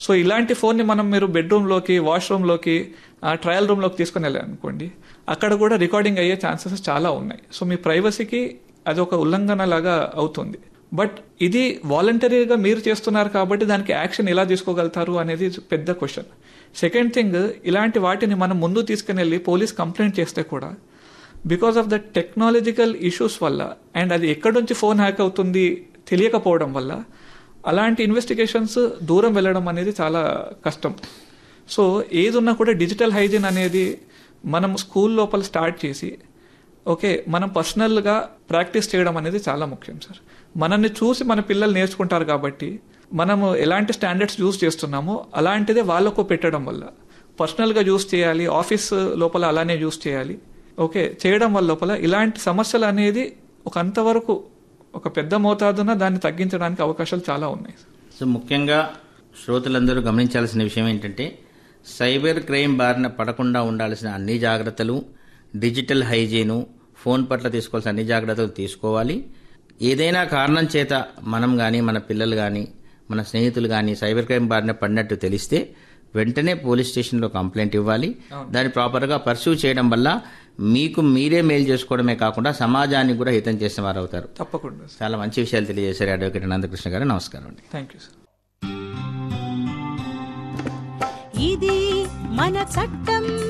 so ఇలాంటి ఫోన్ని మనం మీరు బెడ్రూమ్లోకి వాష్రూమ్లోకి ట్రయల్ రూమ్లోకి తీసుకుని వెళ్ళారనుకోండి అక్కడ కూడా రికార్డింగ్ అయ్యే ఛాన్సెస్ చాలా ఉన్నాయి సో మీ ప్రైవసీకి అది ఒక ఉల్లంఘన లాగా అవుతుంది బట్ ఇది వాలంటరీగా మీరు చేస్తున్నారు కాబట్టి దానికి యాక్షన్ ఎలా తీసుకోగలుగుతారు అనేది పెద్ద క్వశ్చన్ సెకండ్ థింగ్ ఇలాంటి వాటిని మనం ముందు తీసుకుని వెళ్ళి పోలీస్ కంప్లైంట్ చేస్తే కూడా because of the technological issues వల్ల అండ్ అది ఎక్కడి నుంచి ఫోన్ హ్యాక్ అవుతుంది తెలియకపోవడం వల్ల అలాంటి ఇన్వెస్టిగేషన్స్ దూరం వెళ్ళడం అనేది చాలా కష్టం సో ఏది ఉన్నా కూడా డిజిటల్ హైజీన్ అనేది మనం స్కూల్ లోపల స్టార్ట్ చేసి ఓకే మనం పర్సనల్గా ప్రాక్టీస్ చేయడం అనేది చాలా ముఖ్యం సార్ మనల్ని చూసి మన పిల్లలు నేర్చుకుంటారు కాబట్టి మనము ఎలాంటి స్టాండర్డ్స్ యూస్ చేస్తున్నామో అలాంటిదే వాళ్ళకు పెట్టడం వల్ల పర్సనల్గా యూస్ చేయాలి ఆఫీస్ లోపల అలానే యూస్ చేయాలి ఓకే చేయడం వల్ల లోపల ఇలాంటి సమస్యలు అనేది ఒక అంతవరకు ఒక పెద్ద మోతాదున దాన్ని తగ్గించడానికి అవకాశాలు చాలా ఉన్నాయి సో ముఖ్యంగా శ్రోతలందరూ గమనించాల్సిన విషయం ఏంటంటే సైబర్ క్రైమ్ బారిన పడకుండా ఉండాల్సిన అన్ని జాగ్రత్తలు డిజిటల్ హైజీను ఫోన్ పట్ల తీసుకోవాల్సిన అన్ని జాగ్రత్తలు తీసుకోవాలి ఏదైనా కారణం చేత మనం కానీ మన పిల్లలు కానీ మన స్నేహితులు కానీ సైబర్ క్రైమ్ బారిన పడినట్టు తెలిస్తే వెంటనే పోలీస్ స్టేషన్లో కంప్లైంట్ ఇవ్వాలి దాన్ని ప్రాపర్గా పర్సూ చేయడం వల్ల మీకు మీరే మేలు చేసుకోవడమే కాకుండా సమాజానికి కూడా హితం చేసిన వారు అవుతారు తప్పకుండా సార్ చాలా మంచి విషయాలు తెలియజేశారు అడ్వకేట్ అనంతకృష్ణ గారు నమస్కారం అండి థ్యాంక్ యూ సార్ ఇది మన చట్టం